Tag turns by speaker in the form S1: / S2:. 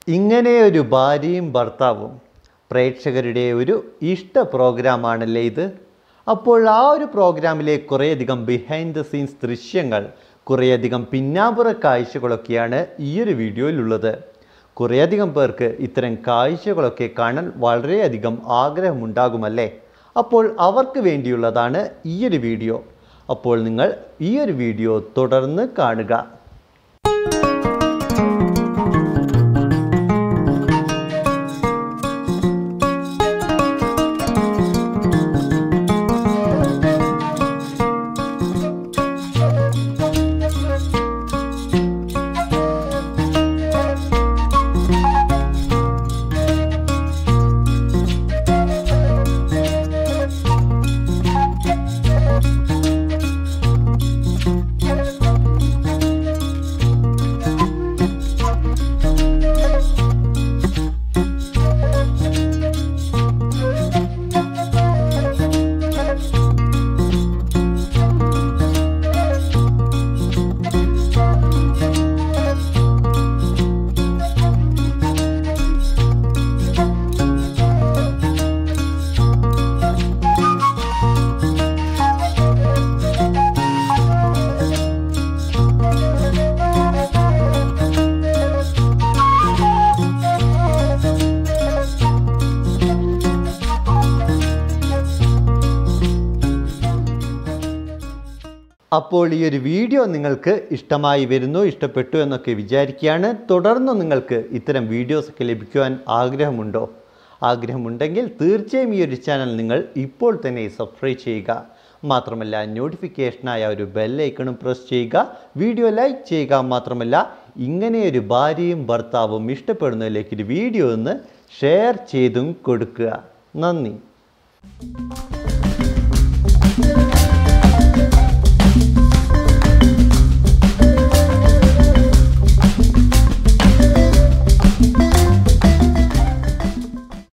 S1: ഇങ്ങനെ ഒരു ഭാര്യയും ഭർത്താവും പ്രേക്ഷകരുടെ ഒരു ഇഷ്ട പ്രോഗ്രാമാണല്ലേ ഇത് അപ്പോൾ ആ ഒരു പ്രോഗ്രാമിലെ കുറേയധികം ബിഹൈൻഡ് ദ സീൻസ് ദൃശ്യങ്ങൾ കുറേയധികം പിന്നാമ്പുറ കാഴ്ചകളൊക്കെയാണ് ഈ ഒരു വീഡിയോയിലുള്ളത് കുറേയധികം പേർക്ക് ഇത്തരം കാഴ്ചകളൊക്കെ കാണാൻ വളരെയധികം ആഗ്രഹമുണ്ടാകുമല്ലേ അപ്പോൾ അവർക്ക് വേണ്ടിയുള്ളതാണ് ഈ ഒരു വീഡിയോ അപ്പോൾ നിങ്ങൾ ഈ ഒരു വീഡിയോ തുടർന്ന് കാണുക അപ്പോൾ ഈ ഒരു വീഡിയോ നിങ്ങൾക്ക് ഇഷ്ടമായി വരുന്നു ഇഷ്ടപ്പെട്ടു എന്നൊക്കെ വിചാരിക്കുകയാണ് തുടർന്ന് നിങ്ങൾക്ക് ഇത്തരം വീഡിയോസൊക്കെ ലഭിക്കുവാൻ ആഗ്രഹമുണ്ടോ ആഗ്രഹമുണ്ടെങ്കിൽ തീർച്ചയായും ഈ ഒരു ചാനൽ നിങ്ങൾ ഇപ്പോൾ തന്നെ സബ്സ്ക്രൈബ് ചെയ്യുക മാത്രമല്ല നോട്ടിഫിക്കേഷനായ ഒരു ബെല്ലൈക്കണും പ്രസ് ചെയ്യുക വീഡിയോ ലൈക്ക് ചെയ്യുക മാത്രമല്ല ഇങ്ങനെയൊരു ഭാര്യയും ഭർത്താവും ഇഷ്ടപ്പെടുന്നതിലേക്ക് ഒരു വീഡിയോ ഒന്ന് ഷെയർ ചെയ്തും കൊടുക്കുക നന്ദി